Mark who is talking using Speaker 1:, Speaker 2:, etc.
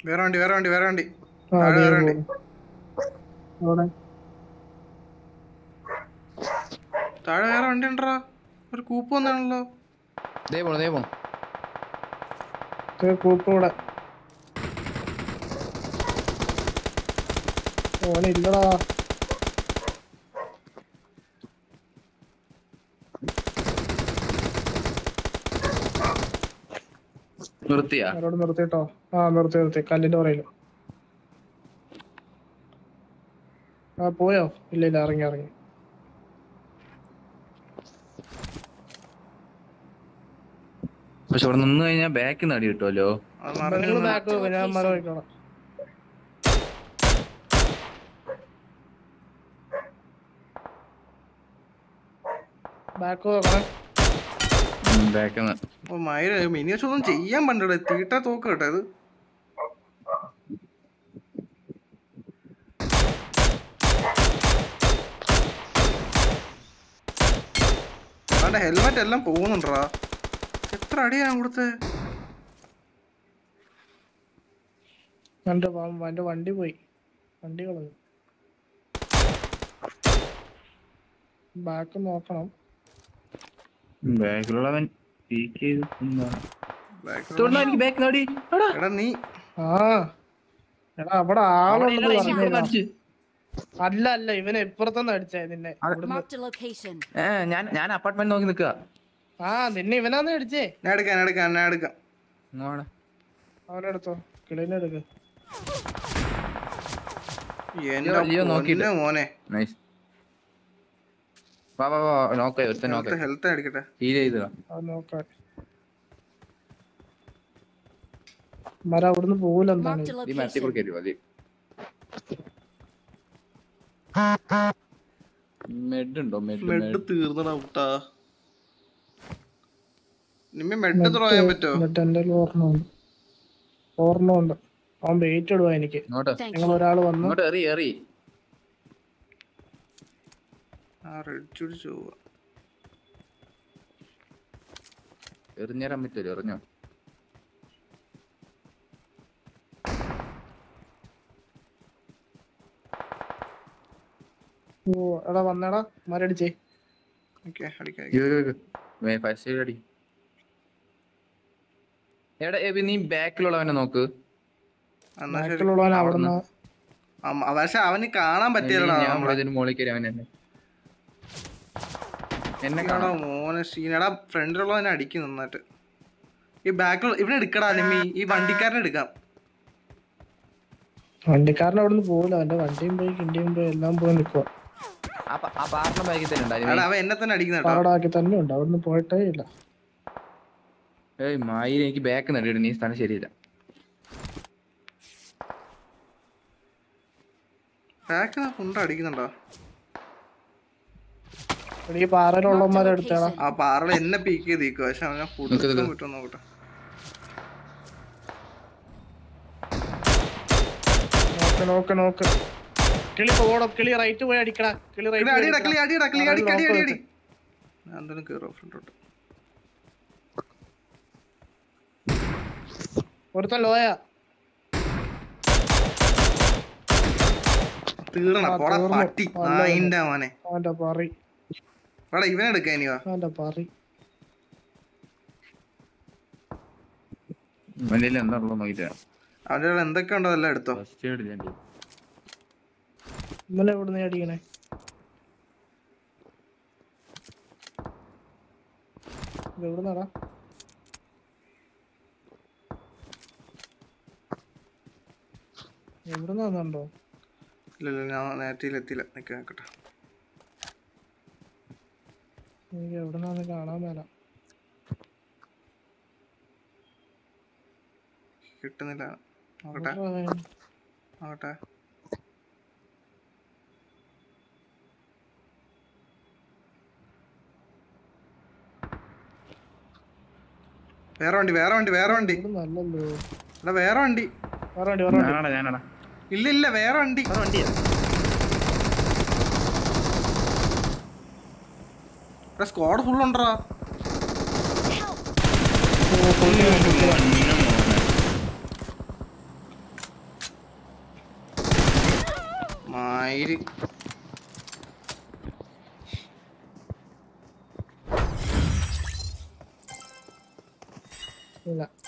Speaker 1: വേറെ വണ്ടി വേറെ വണ്ടി വേറെ വണ്ടി
Speaker 2: ആ,
Speaker 1: താഴെ
Speaker 2: ദേ
Speaker 1: വേറെ വണ്ടി
Speaker 2: പോകുന്നു. അവിടെ
Speaker 1: താഴെ വേറെ വണ്ടി ഉണ്ടോ ഒരു കൂപ്പ് വന്നാണല്ലോ
Speaker 3: ദേ പോണു ദേ പോണു
Speaker 2: ദേ കൂപ്പൂടെ ഓനില്ലടാ
Speaker 3: നിർത്തിയാ
Speaker 2: അവരോട് നിർത്തിട്ടോ ആ നിർത്തി നിർത്തി കല്ലിന്റെ പുറയില് ആ പോയോ ഇല്ല ഇല്ല ഇറങ്ങി ഇറങ്ങി
Speaker 3: പക്ഷെ ഇവിടെ നിന്ന് കഴിഞ്ഞാൽ ബാക്ക് നടി കിട്ടുമല്ലോ
Speaker 1: അത്
Speaker 2: നിങ്ങൾ
Speaker 1: മറിഞ്ഞു
Speaker 2: ബാക്ക് വെക്ക്, ഞാൻ മരം വയ്ക്കണം ബാക്ക് നോക്കണേ
Speaker 3: ബാക്ക്
Speaker 1: അപ്പൊ മയില് മിനിയസ് ഒന്നും ചെയ്യാൻ പണ്ടേ തീട്ട തോക്ക് കേട്ടോ ഇത് അവന്റെ ഹെൽമെറ്റ് എല്ലാം പോകുന്നുണ്ടാ എത്ര അടിയാ കൊടുത്തേ
Speaker 2: എന്റെ എന്റെ വണ്ടി പോയി വണ്ടി കളഞ്ഞു ബാക്ക് നോക്കണം
Speaker 3: ബാക്കിലുള്ളവൻ പീക്ക് ചെയ്ത്
Speaker 1: Back ല്
Speaker 3: തൊടുന്ന എനിക്ക് ബാക്ക് നടി എടാ
Speaker 1: എടാ നീ
Speaker 2: ആ എടാ അവിടെ ആളുണ്ടെന്ന് പറഞ്ഞു അല്ല അല്ല ഇവനെ ഇപ്പുറത്തൊന്നും അടിച്ചേ നിന്നെ ഇവിടുന്ന്.
Speaker 4: Marked a location.
Speaker 3: ഏ ഞാൻ ഞാൻ അപ്പാർട്ട്മെന്റ് നോക്കി നിക്കുക
Speaker 2: ആ നിന്നെ ഇവനാന്ന് അടിച്ചേ
Speaker 1: ഞാൻ എടുക്കാം ഞാൻ എടുക്കാം ഞാൻ എടുക്കാം
Speaker 2: അവനെടുത്തോ കിളീനെ എടുക്ക്
Speaker 1: എന്റെ
Speaker 3: ലിയോ നോക്കിയിട്ട്.
Speaker 1: പൊന്നെ മോനെ
Speaker 3: നൈസ് വാ വാ വാ നോക്കേ ഒരുത്തൻ നോക്കേ
Speaker 1: ഹെൽത്ത് അടിക്കട്ടെ
Speaker 3: ഹീൽ ചെയ്തതാ
Speaker 2: അത് നോക്കാൻ മര അവിടുന്ന് പോകൂല എന്താണ്
Speaker 4: Marked a
Speaker 3: ഈ മരത്തിൽ കൂടെ
Speaker 4: location.
Speaker 3: കയറി മതി മെഡ് ഉണ്ടോ മെഡ്
Speaker 1: മെഡ് തീർന്നടാ കുട്ടാ നിമ്മ മെഡ് ത്രോ ചെയ്യാൻ പറ്റുമോ
Speaker 2: എന്നിട്ട് എന്റെ ഓർമ്മയുണ്ട് ഓർമ്മയുണ്ട് അവൻ വെയിറ്റ് ഇടുവാ എനിക്ക്
Speaker 3: ഇങ്ങോട്ട്
Speaker 4: Thank
Speaker 2: നിങ്ങൾ
Speaker 4: you.
Speaker 2: ഒരാൾ വന്നു
Speaker 3: ഇങ്ങോട്ട് എറി എറി
Speaker 1: ആ റെഡ് ചുടിച്ചു പോവാ
Speaker 3: എറിഞ്ഞേരാൻ പറ്റുമല്ലോ എറിഞ്ഞോ
Speaker 2: ഓ എടാ വന്നേടാ മരടിച്ചേ
Speaker 1: ഓക്കെ അടിക്കാം
Speaker 3: ഫസ്റ്റ് എയ്ഡ് അടി എടാ എബി നീ ബാക്കിലുള്ളവനെ നോക്ക്
Speaker 1: എന്നാ ശരി
Speaker 2: ബാക്കിലുള്ളവൻ അവിടുന്ന്
Speaker 1: അമ്മ- പക്ഷെ അവന് കാണാൻ പറ്റിയല്ലടാ
Speaker 3: ഞാൻ
Speaker 1: നമ്മളെ
Speaker 3: ഇതിന് മുകളിൽ കയറി അവൻ എന്നെ എന്നെ
Speaker 1: എടാ
Speaker 3: കാണാം
Speaker 1: മോനെ സീനടാ ഫ്രണ്ടിലുള്ളവനെ അടിക്കും നന്നായിട്ട് ഈ ബാക്കിൽ ഇവിടെ എടുക്കടാ നിമ്മി ഈ വണ്ടിക്കാരനെ എടുക്കാം
Speaker 2: വണ്ടിക്കാരൻ അവിടുന്ന് പോകില്ല അവന്റെ വണ്ടിയും പോയി കിണ്ടിയും പോയി എല്ലാം പോയി നിക്കുവാ
Speaker 3: ആ പ- ആ പാറിന്റെ ബാഗിൽ തന്നെ
Speaker 1: എടാ
Speaker 3: ഉണ്ടായിരുന്നു
Speaker 1: അവൻ എന്നെ തന്നെ അടിക്കുന്ന കേട്ടോ
Speaker 2: പാടാക്കി തന്നെ ഉണ്ട് അവിടുന്ന് പോയിട്ടേ ഇല്ല
Speaker 3: ഏയ് മായി എനിക്ക് ബാക്ക് നടിയിടും നീ സ്ഥലം ശരിയില്ല
Speaker 1: ബാക്കിൽ കൊണ്ട അടിക്കുന്നുണ്ടോ
Speaker 2: എടീ, ഈ പാറയിലുള്ളവന്മാരെ എടുത്തേടാ
Speaker 1: ആ പാറ എന്നെ പീക്ക് ചെയ്ത് നിൽക്കുക പക്ഷെ അവനെ
Speaker 3: നിക്ക്
Speaker 1: കൊടുക്കാൻ
Speaker 3: നിക്ക്.
Speaker 1: പറ്റുമോ നോക്കട്ടെ
Speaker 2: നോക്ക് നോക്ക് നോക്ക് കിളി പോടോ കിളി റൈറ്റ് പോയി അടിക്കടാ കിളി
Speaker 1: കിളി അടിയടാ കിളി
Speaker 2: റൈറ്റ്
Speaker 1: അടിയടാ കിളി അടി
Speaker 2: പാറയിൽ
Speaker 1: അടി അടി
Speaker 2: ലോക്ക്
Speaker 1: അടി ഞാൻ എന്തായാലും കയറോ ഫ്രണ്ടോട്ട്
Speaker 2: ഒരുത്തൻ ലോയ
Speaker 1: തീർന്ന
Speaker 2: ആ,
Speaker 1: പോടാ
Speaker 2: തീർന്നു.
Speaker 1: പട്ടി
Speaker 2: അല്ല,
Speaker 1: നായിന്റെ മോനെ
Speaker 2: അവന്റെ പറി
Speaker 1: എടാ ഇവനെ എടുക്കാൻ ഇനി വാ
Speaker 2: അവന്റെ പറി
Speaker 3: വലിയ എന്താ ഉള്ളത് നോക്കിട്ട്
Speaker 1: അവന്റെ കയ്യിൽ എന്തൊക്കെ ഉണ്ടോ എല്ലാം എടുത്തോ
Speaker 3: ഫസ്റ്റ് എയ്ഡ് ഞാൻ
Speaker 2: ഇന്നലെ എവിടുന്ന് അടിക്കണേ ഇത് എവിടുന്നാടാ എവിടുന്നാന്നുണ്ടോ
Speaker 1: ഇല്ല ഇല്ല ഞാൻ നേരത്തെ എത്തിയില്ല നിൽക്കുക നോക്കട്ടെ
Speaker 2: എനിക്ക് എവിടുന്നാന്ന് കാണാൻ മേല
Speaker 1: കിട്ടുന്നില്ല നോക്കട്ടെ
Speaker 2: എവിടെടാ അവൻ?
Speaker 1: നോക്കട്ടെ വേറെ വണ്ടി വേറെ വണ്ടി വേറെ വണ്ടി
Speaker 2: ഇവിടുന്നല്ലല്ലോ
Speaker 1: എടാ വേറെ വണ്ടി
Speaker 2: വേറെ വണ്ടി വേറെ വണ്ടി
Speaker 3: ഞാനാടാ ഞാനാടാ
Speaker 1: ഇല്ല ഇല്ല വേറെ വണ്ടി
Speaker 3: വണ്ടിയാ
Speaker 1: എടാ സ്ക്വാഡ് ഫുൾ ഉണ്ടോ മായിര്
Speaker 2: ഇല്ല